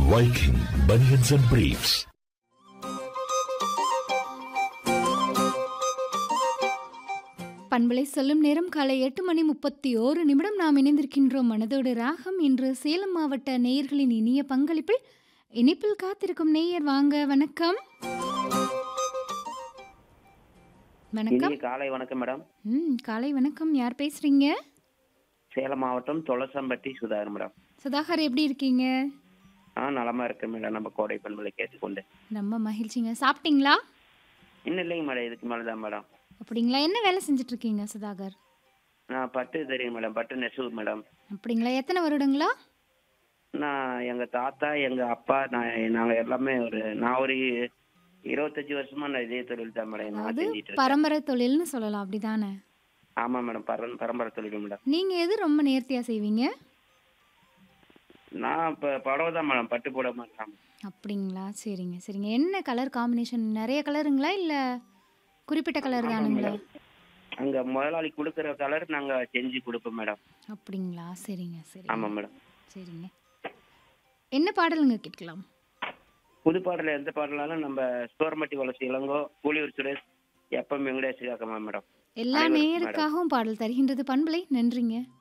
Viking Bunions and Briefs. பண்பலை சொல்லும் நேரம் காலை எட்டு மணி முப்பத்தி ஓரு நிமிடம் நாம் இணைந்திருக்கின்றோம் மனதோடு ராகம் இன்று சேலம் மாவட்ட நேயர்களின் இனிய பங்களிப்பில் இனிப்பில் காத்திருக்கும் நேயர் வாங்க வணக்கம் வணக்கம் இனிய காலை வணக்கம் மேடம் ம் காலை வணக்கம் யார் பேசுறீங்க சேலம் மாவட்டம் தொலசம்பட்டி சுதாகர் மேடம் சுதாகர் எப்படி இருக்கீங்க ஆ நலமா இருக்கேன் மேடம் நம்ம கோடை பண்பலை கேட்டுக்கொண்டு ரொம்ப மகிழ்ச்சிங்க சாப்பிட்டீங்களா இன்னும் இல்லைங்க மேடம் இதுக்கு மேலே தான் மேடம் அப்படிங்களா என்ன வேலை செஞ்சுட்டு இருக்கீங்க சுதாகர் நான் பட்டு தெரியும் மேடம் பட்டு நெசவு மேடம் அப்படிங்களா எத்தனை வருடங்களா நான் எங்க தாத்தா எங்க அப்பா நான் நாங்க எல்லாமே ஒரு நான் ஒரு இருபத்தஞ்சு வருஷமா நான் இதே தொழில் தான் மேடம் நான் அது செஞ்சிட்டு இருக்கேன் பரம்பரை தொழில்னு சொல்லலாம் அப்படிதானே ஆமா மேடம் பர பரம்பரை தொழில் மேடம் நீங்க எது ரொம்ப நேர்த்தியா செய்வீங்க நான் இப்போ புடவை தான் மேடம் பட்டு புடவை மேடம் அப்படிங்களா சரிங்க சரிங்க என்ன கலர் காம்பினேஷன் நிறைய கலருங்களா இல்ல குறிப்பிட்ட கலர் ஆமா தானுங்களா மேடம் அங்க முதலாளி கொடுக்குற கலர் நாங்க செஞ்சு கொடுப்போம் மேடம் அப்படிங்களா சரிங்க சரி ஆமா மேடம் சரிங்க என்ன பாடலுங்க கேட்கலாம் புது பாடல எந்த பாடலாலும் நம்ம சோரமட்டி வளர்ச்சி இளங்கோ கூலியூர் சுரேஷ் எப்பம் வெங்கடேஷ் கேட்கமா மேடம் எல்லா அனைவருக்கும் நேயருக்காகவும் பாடல் தருகின்றது பண்பலை நன்றிங்க